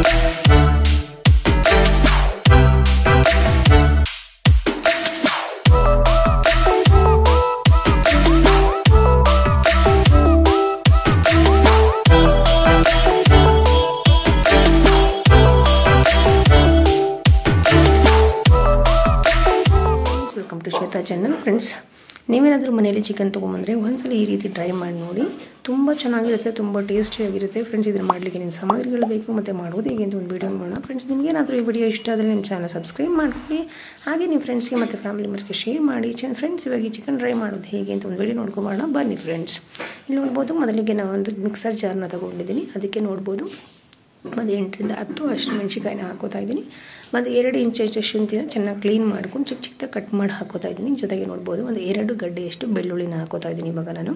welcome to Shweta channel friends ನೀವೇನಾದರೂ ಮನೆಯಲ್ಲಿ chicken ತೊಗೊಂಬಂದರೆ ಒಂದ್ಸಲ ಈ ರೀತಿ ಟ್ರೈ ಮಾಡಿ ನೋಡಿ ತುಂಬ ಚೆನ್ನಾಗಿರುತ್ತೆ ತುಂಬ ಟೇಸ್ಟಿಯಾಗಿರುತ್ತೆ ಫ್ರೆಂಡ್ಸ್ ಇದನ್ನು ಮಾಡಲಿಕ್ಕೆ ನಿಮ್ಮ ಸಾಮಗ್ರಿಗಳು ಬೇಕು ಮತ್ತು ಮಾಡೋದು ಹೇಗೆ ಅಂತ ಒಂದು ವೀಡಿಯೋ ಮಾಡೋಣ ಫ್ರೆಂಡ್ಸ್ ನಿಮಗೇನಾದರೂ ಈ ವಿಡಿಯೋ ಇಷ್ಟ ಆದರೆ ನಿಮ್ಮ ಚಾನಲ್ ಸಬ್ಸ್ಕ್ರೈಬ್ ಮಾಡ್ಕೊಳ್ಳಿ ಹಾಗೆ ನಿಮ್ಮ ಫ್ರೆಂಡ್ಸ್ಗೆ ಮತ್ತು ಫ್ಯಾಮಿಲಿ ಮೆಂಬರ್ಸ್ಗೆ ಶೇರ್ ಮಾಡಿ ಚೆನ್ನ ಫ್ರೆಂಡ್ಸ್ ಇವಾಗ ಈ ಚಿಕನ್ ಟ್ರೈ ಮಾಡೋದು ಹೇಗೆ ಅಂತ ಒಂದು ವೀಡಿಯೋ ನೋಡ್ಕೊಬೋಣ ಬನ್ನಿ ಫ್ರೆಂಡ್ಸ್ ಇಲ್ಲಿ ನೋಡ್ಬೋದು ಮೊದಲಿಗೆ ನಾನು ಒಂದು ಮಿಕ್ಸರ್ ಜಾರ್ನ ತಗೊಂಡಿದ್ದೀನಿ ಅದಕ್ಕೆ ನೋಡ್ಬೋದು ಒಂದು ಎಂಟರಿಂದ ಹತ್ತು ಅಷ್ಟು ಮೆಣಸಿಕಾಯಿನ ಹಾಕೋತಾ ಇದ್ದೀನಿ ಮತ್ತು ಎರಡು ಇಂಚಷ್ಟು ಶುಂಠಿನ ಚೆನ್ನಾಗಿ ಕ್ಲೀನ್ ಮಾಡ್ಕೊಂಡು ಚಿಕ್ಕ ಚಿಕ್ಕದಾಗಿ ಕಟ್ ಮಾಡಿ ಹಾಕೋತಾ ಇದ್ದೀನಿ ಜೊತೆಗೆ ನೋಡ್ಬೋದು ಒಂದು ಎರಡು ಗಡ್ಡೆಯಷ್ಟು ಬೆಳ್ಳುಳ್ಳಿನ ಹಾಕೋತಾ ಇದ್ದೀನಿ ಇವಾಗ ನಾನು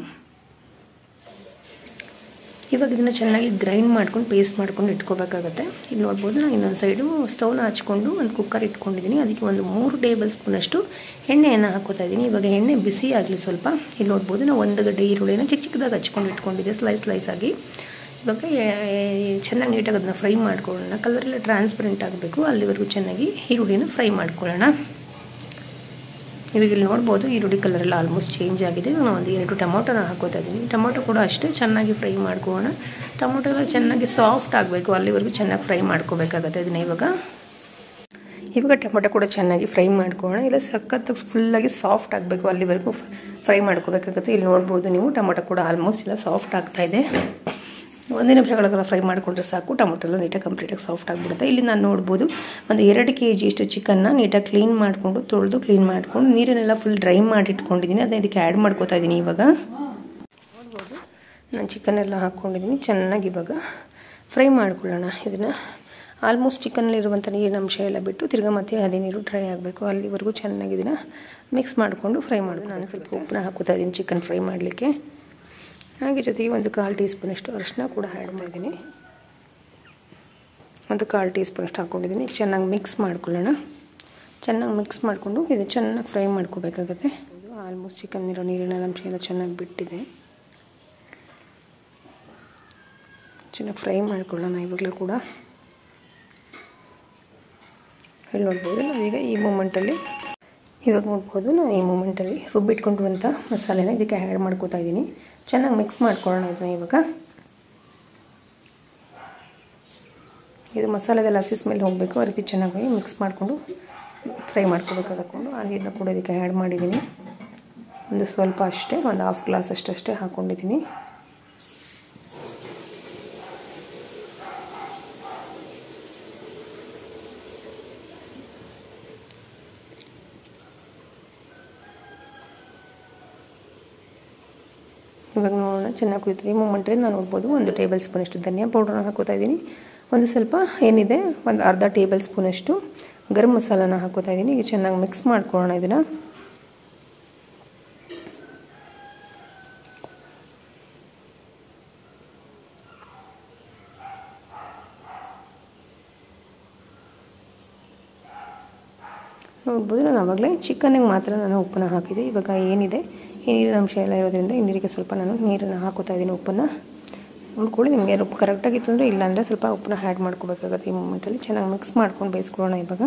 ಇವಾಗ ಇದನ್ನು ಚೆನ್ನಾಗಿ ಗ್ರೈಂಡ್ ಮಾಡ್ಕೊಂಡು ಪೇಸ್ಟ್ ಮಾಡ್ಕೊಂಡು ಇಟ್ಕೋಬೇಕಾಗತ್ತೆ ಇಲ್ಲಿ ನೋಡ್ಬೋದು ನಾನು ಇನ್ನೊಂದು ಸೈಡು ಸ್ಟವ್ನ ಹಚ್ಕೊಂಡು ಒಂದು ಕುಕ್ಕರ್ ಇಟ್ಕೊಂಡಿದ್ದೀನಿ ಅದಕ್ಕೆ ಒಂದು ಮೂರು ಟೇಬಲ್ ಸ್ಪೂನಷ್ಟು ಎಣ್ಣೆಯನ್ನು ಹಾಕೋತಾ ಇದ್ದೀನಿ ಇವಾಗ ಎಣ್ಣೆ ಬಿಸಿ ಆಗಲಿ ಸ್ವಲ್ಪ ಇಲ್ಲಿ ನೋಡ್ಬೋದು ನಾವು ಒಂದು ಗಡ್ಡೆ ಈರುಳ್ಳಿನ ಚಿಕ್ಕ ಚಿಕ್ಕದಾಗಿ ಹಚ್ಕೊಂಡು ಇಟ್ಕೊಂಡಿದ್ದೆ ಸ್ಲೈಸ್ ಸ್ಲೈಸ್ ಆಗಿ ಇವಾಗ ಚೆನ್ನಾಗಿ ನೀಟಾಗಿ ಅದನ್ನ ಫ್ರೈ ಮಾಡ್ಕೊಳ್ಳೋಣ ಕಲರೆಲ್ಲ ಟ್ರಾನ್ಸ್ಪರೆಂಟ್ ಆಗಬೇಕು ಅಲ್ಲಿವರೆಗೂ ಚೆನ್ನಾಗಿ ಈರುಳ್ಳಿನ ಫ್ರೈ ಮಾಡ್ಕೊಳ್ಳೋಣ ಇವಾಗ ಇಲ್ಲಿ ನೋಡ್ಬೋದು ಈರುಳ್ಳಿ ಕಲರೆಲ್ಲ ಆಲ್ಮೋಸ್ಟ್ ಚೇಂಜ್ ಆಗಿದೆ ನಾನು ಒಂದು ಎರಡು ಟೊಮೊಟೊನ ಹಾಕೋತಾ ಇದ್ದೀನಿ ಟೊಮೊಟೊ ಕೂಡ ಅಷ್ಟೇ ಚೆನ್ನಾಗಿ ಫ್ರೈ ಮಾಡ್ಕೊಳ್ಳೋಣ ಟೊಮೊಟೊ ಎಲ್ಲ ಚೆನ್ನಾಗಿ ಸಾಫ್ಟ್ ಆಗಬೇಕು ಅಲ್ಲಿವರೆಗೂ ಚೆನ್ನಾಗಿ ಫ್ರೈ ಮಾಡ್ಕೋಬೇಕಾಗತ್ತೆ ಇದನ್ನ ಇವಾಗ ಇವಾಗ ಟೊಮೊಟೊ ಕೂಡ ಚೆನ್ನಾಗಿ ಫ್ರೈ ಮಾಡ್ಕೊಳ್ಳೋಣ ಇಲ್ಲ ಸಖತ್ತು ಫುಲ್ಲಾಗಿ ಸಾಫ್ಟ್ ಆಗಬೇಕು ಅಲ್ಲಿವರೆಗೂ ಫ್ರೈ ಮಾಡ್ಕೋಬೇಕಾಗುತ್ತೆ ಇಲ್ಲಿ ನೋಡ್ಬೋದು ನೀವು ಟೊಮೊಟೊ ಕೂಡ ಆಲ್ಮೋಸ್ಟ್ ಎಲ್ಲ ಸಾಫ್ಟ್ ಆಗ್ತಾ ಇದೆ ಒಂದು ನಿಮಿಷಗಳ ಫ್ರೈ ಮಾಡಿಕೊಂಡ್ರೆ ಸಾಕು ಟೊಮೊಟೊ ಎಲ್ಲ ನೀಟಾಗಿ ಕಂಪ್ಲೀಟಾಗಿ ಸಾಫ್ಟ್ ಆಗಿಬಿಡುತ್ತೆ ಇಲ್ಲಿ ನಾನು ನೋಡ್ಬೋದು ಒಂದು ಎರಡು ಕೆ ಜಿಯಷ್ಟು ಚಿಕನ್ನ ನೀಟಾಗಿ ಕ್ಲೀನ್ ಮಾಡಿಕೊಂಡು ತೊಳೆದು ಕ್ಲೀನ್ ಮಾಡಿಕೊಂಡು ನೀರನ್ನೆಲ್ಲ ಫುಲ್ ಡ್ರೈ ಮಾಡಿ ಇಟ್ಕೊಂಡಿದ್ದೀನಿ ಅದನ್ನ ಇದಕ್ಕೆ ಆ್ಯಡ್ ಮಾಡ್ಕೋತಾ ಇದ್ದೀನಿ ಇವಾಗ ನೋಡ್ಬೋದು ನಾನು ಚಿಕನ್ ಎಲ್ಲ ಹಾಕ್ಕೊಂಡಿದ್ದೀನಿ ಚೆನ್ನಾಗಿ ಇವಾಗ ಫ್ರೈ ಮಾಡ್ಕೊಳ್ಳೋಣ ಇದನ್ನು ಆಲ್ಮೋಸ್ಟ್ ಚಿಕನ್ನಲ್ಲಿರುವಂಥ ನೀರಿನ ಅಂಶ ಎಲ್ಲ ಬಿಟ್ಟು ತಿರ್ಗಾ ಮತ್ತೆ ಅದೇ ನೀರು ಡ್ರೈ ಆಗಬೇಕು ಅಲ್ಲಿವರೆಗೂ ಚೆನ್ನಾಗಿ ಇದನ್ನು ಮಿಕ್ಸ್ ಮಾಡಿಕೊಂಡು ಫ್ರೈ ಮಾಡೋದು ನಾನು ಸ್ವಲ್ಪ ಉಪ್ಪನ್ನ ಹಾಕೋತಾ ಇದ್ದೀನಿ ಚಿಕನ್ ಫ್ರೈ ಮಾಡಲಿಕ್ಕೆ ಹಾಗೆ ಜೊತೆಗೆ ಒಂದು ಕಾಲು ಟೀ ಸ್ಪೂನಷ್ಟು ಅರಿಶಿನ ಕೂಡ ಆ್ಯಡ್ ಮಾಡಿದ್ದೀನಿ ಒಂದು ಕಾಲು ಟೀ ಸ್ಪೂನಷ್ಟು ಹಾಕ್ಕೊಂಡಿದ್ದೀನಿ ಚೆನ್ನಾಗಿ ಮಿಕ್ಸ್ ಮಾಡ್ಕೊಳ್ಳೋಣ ಚೆನ್ನಾಗಿ ಮಿಕ್ಸ್ ಮಾಡಿಕೊಂಡು ಇದು ಚೆನ್ನಾಗಿ ಫ್ರೈ ಮಾಡ್ಕೋಬೇಕಾಗತ್ತೆ ಆಲ್ಮೋಸ್ಟ್ ಚಿಕನ್ ಇರೋ ನೀರಿನ ಅಂಶ ಎಲ್ಲ ಚೆನ್ನಾಗಿ ಬಿಟ್ಟಿದೆ ಚೆನ್ನಾಗಿ ಫ್ರೈ ಮಾಡ್ಕೊಳ್ಳೋಣ ಇವಾಗಲೂ ಕೂಡ ಇಲ್ಲಿ ನೋಡ್ಬೋದು ನಾವೀಗ ಈ ಮೂಮೆಂಟಲ್ಲಿ ಇವಾಗ ನೋಡ್ಬೋದು ನಾನು ಈ ಮೂಮೆಂಟಲ್ಲಿ ರುಬ್ಬಿಟ್ಕೊಂಡಿರುವಂಥ ಮಸಾಲೆನ ಇದಕ್ಕೆ ಆ್ಯಡ್ ಮಾಡ್ಕೋತಾ ಇದ್ದೀನಿ ಚೆನ್ನಾಗಿ ಮಿಕ್ಸ್ ಮಾಡ್ಕೊಳ್ಳೋಣ ಇದನ್ನ ಇವಾಗ ಇದು ಮಸಾಲೆದೆಲ್ಲ ಹಸಿ ಸ್ಮೆಲ್ ಹೋಗಬೇಕು ಆ ರೀತಿ ಚೆನ್ನಾಗಿ ಮಿಕ್ಸ್ ಮಾಡಿಕೊಂಡು ಫ್ರೈ ಮಾಡ್ಕೋಬೇಕಾಗತ್ಕೊಂಡು ಆ ನೀರನ್ನ ಕೂಡ ಇದಕ್ಕೆ ಆ್ಯಡ್ ಮಾಡಿದ್ದೀನಿ ಒಂದು ಸ್ವಲ್ಪ ಅಷ್ಟೇ ಒಂದು ಹಾಫ್ ಗ್ಲಾಸ್ ಅಷ್ಟಷ್ಟೇ ಹಾಕ್ಕೊಂಡಿದ್ದೀನಿ ಇವಾಗ ನೋಡೋಣ ಚೆನ್ನಾಗಿ ಕುಯ್ತೀವಿ ಮೂಮೆಂಟ್ರಲ್ಲಿ ನಾನು ನೋಡ್ಬೋದು ಒಂದು ಟೇಬಲ್ ಸ್ಪೂನಷ್ಟು ಧನಿಯಾ ಪೌಡ್ರನ್ನ ಹಾಕೋತಾ ಇದ್ದೀನಿ ಒಂದು ಸ್ವಲ್ಪ ಏನಿದೆ ಒಂದು ಅರ್ಧ ಟೇಬಲ್ ಸ್ಪೂನಷ್ಟು ಗರಂ ಮಸಾಲಾನ ಹಾಕೋತಾ ಇದ್ದೀನಿ ಈಗ ಚೆನ್ನಾಗಿ ಮಿಕ್ಸ್ ಮಾಡ್ಕೊಳ್ಳೋಣ ಇದನ್ನು ನೋಡ್ಬೋದು ನಾನು ಆವಾಗಲೇ ಚಿಕನ್ನಿಗೆ ಮಾತ್ರ ನಾನು ಉಪ್ಪನ್ನ ಹಾಕಿದೆ ಇವಾಗ ಏನಿದೆ ಈ ನೀರಿನ ಅಂಶ ಎಲ್ಲ ಇರೋದ್ರಿಂದ ಈ ನೀರಿಗೆ ಸ್ವಲ್ಪ ನಾನು ನೀರನ್ನು ಹಾಕೋತಾ ಇದ್ದೀನಿ ಉಪ್ಪನ್ನು ನೋಡ್ಕೊಳ್ಳಿ ನಿಮಗೆ ಉಪ್ಪು ಕರೆಕ್ಟಾಗಿತ್ತು ಅಂದರೆ ಇಲ್ಲಾಂದರೆ ಸ್ವಲ್ಪ ಉಪ್ಪನ್ನ ಆ್ಯಡ್ ಮಾಡ್ಕೋಬೇಕಾಗತ್ತೆ ಈ ಮೂಮೆಂಟಲ್ಲಿ ಚೆನ್ನಾಗಿ ಮಿಕ್ಸ್ ಮಾಡ್ಕೊಂಡು ಬೇಯಿಸ್ಕೊಳ್ಳೋಣ ಇವಾಗ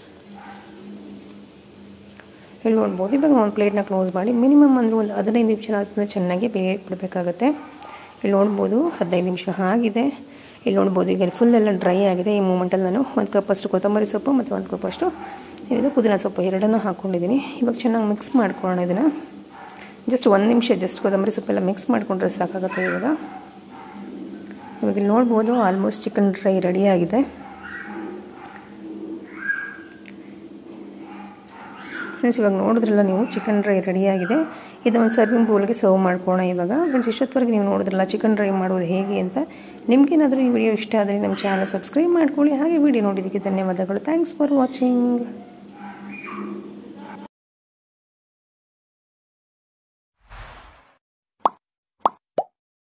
ಇಲ್ಲಿ ನೋಡ್ಬೋದು ಇವಾಗ ಒಂದು ಪ್ಲೇಟ್ನ ಕ್ಲೋಸ್ ಮಾಡಿ ಮಿನಿಮಮ್ ಅಂದರೆ ಒಂದು ಹದಿನೈದು ನಿಮಿಷ ಆದ್ಮೇಲೆ ಚೆನ್ನಾಗಿ ಬೇಯ ಬಿಡಬೇಕಾಗತ್ತೆ ಇಲ್ಲಿ ನೋಡ್ಬೋದು ಹದಿನೈದು ನಿಮಿಷ ಆಗಿದೆ ಇಲ್ಲಿ ನೋಡ್ಬೋದು ಈಗ ಫುಲ್ ಎಲ್ಲ ಡ್ರೈ ಆಗಿದೆ ಈ ಮೂಮೆಂಟಲ್ಲಿ ನಾನು ಒಂದು ಕಪ್ಪಷ್ಟು ಕೊತ್ತಂಬರಿ ಸೊಪ್ಪು ಮತ್ತು ಒಂದು ಕಪ್ಪಷ್ಟು ಇದು ಪುದೀನ ಸೊಪ್ಪು ಎರಡನ್ನೂ ಹಾಕ್ಕೊಂಡಿದ್ದೀನಿ ಇವಾಗ ಚೆನ್ನಾಗಿ ಮಿಕ್ಸ್ ಮಾಡ್ಕೊಳ್ಳೋಣ ಇದನ್ನು ಜಸ್ಟ್ ಒಂದು ನಿಮಿಷ ಜಸ್ಟ್ ಕೊತ್ತಂಬರಿ ಸೊಪ್ಪೆಲ್ಲ ಮಿಕ್ಸ್ ಮಾಡಿಕೊಂಡ್ರೆ ಸಾಕಾಗುತ್ತೆ ಇವಾಗ ಇವಾಗ ಇಲ್ಲಿ ನೋಡ್ಬೋದು ಆಲ್ಮೋಸ್ಟ್ ಚಿಕನ್ ಡ್ರೈ ರೆಡಿಯಾಗಿದೆ ಫ್ರೆಂಡ್ಸ್ ಇವಾಗ ನೋಡಿದ್ರಲ್ಲ ನೀವು ಚಿಕನ್ ಡ್ರೈ ರೆಡಿಯಾಗಿದೆ ಇದು ಒಂದು ಸರ್ವಿಂಗ್ ಬೌಲ್ಗೆ ಸರ್ವ್ ಮಾಡ್ಕೊಳ್ಳೋಣ ಇವಾಗ ಫ್ರೆಂಡ್ಸ್ ಇಷ್ಟೊತ್ತವರೆಗೆ ನೀವು ನೋಡಿದ್ರಲ್ಲ ಚಿಕನ್ ಡ್ರೈ ಮಾಡೋದು ಹೇಗೆ ಅಂತ ನಿಮಗೇನಾದರೂ ಈ ವಿಡಿಯೋ ಇಷ್ಟ ಆದರೆ ನಮ್ಮ ಚಾನಲ್ ಸಬ್ಸ್ಕ್ರೈಬ್ ಮಾಡ್ಕೊಳ್ಳಿ ಹಾಗೆ ವಿಡಿಯೋ ನೋಡಿದ್ದಕ್ಕೆ ಧನ್ಯವಾದಗಳು ಥ್ಯಾಂಕ್ಸ್ ಫಾರ್ ವಾಚಿಂಗ್